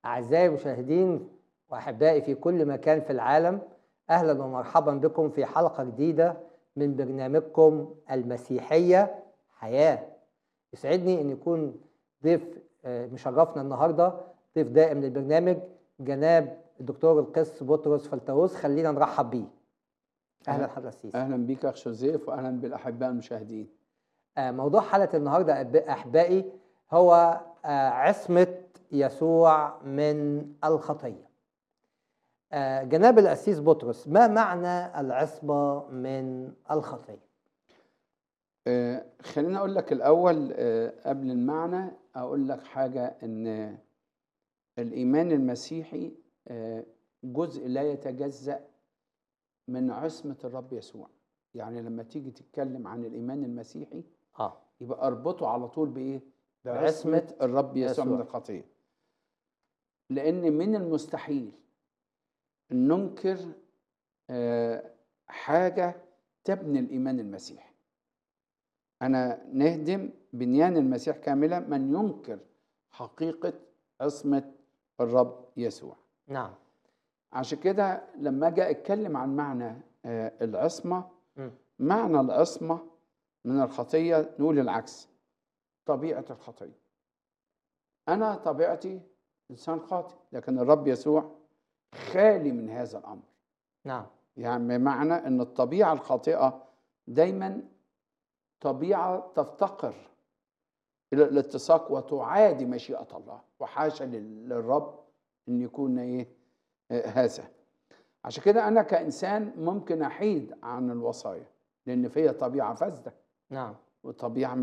أعزائي المشاهدين وأحبائي في كل مكان في العالم أهلا ومرحبا بكم في حلقة جديدة من برنامجكم المسيحية حياة يسعدني أن يكون ضيف آه، مشرفنا النهاردة ضيف دائم للبرنامج جناب الدكتور القس بطرس فلتوس خلينا نرحب بيه أهلا حضرتك السيسي اهلا بيك اخ جوزيف واهلا بالاحباء المشاهدين آه، موضوع حلقة النهاردة أب- أحبائي هو آه، عصمة يسوع من الخطية آه، جناب الأسيس بطرس ما معنى العصمة من الخطية آه خليني اقول لك الاول آه قبل المعنى اقول لك حاجه ان الايمان المسيحي آه جزء لا يتجزا من عصمه الرب يسوع يعني لما تيجي تتكلم عن الايمان المسيحي آه يبقى اربطه على طول بايه بعصمة بعصمه الرب يسوع من يسوع. الخطيه لان من المستحيل ان ننكر آه، حاجه تبني الايمان المسيحي انا نهدم بنيان المسيح كاملا من ينكر حقيقه عصمه الرب يسوع نعم عشان كده لما اجي اتكلم عن معنى آه، العصمه مم. معنى العصمه من الخطيه نقول العكس طبيعه الخطيه انا طبيعتي انسان خاطئ لكن الرب يسوع خالي من هذا الامر نعم يعني بمعنى ان الطبيعه الخاطئه دايما طبيعه تفتقر الى الاتساق وتعادي مشيئه الله وحاشا لل- للرب ان يكون ايه آه، هذا عشان كده انا كانسان ممكن احيد عن الوصايا لان فيا طبيعه فاسده نعم وطبيعه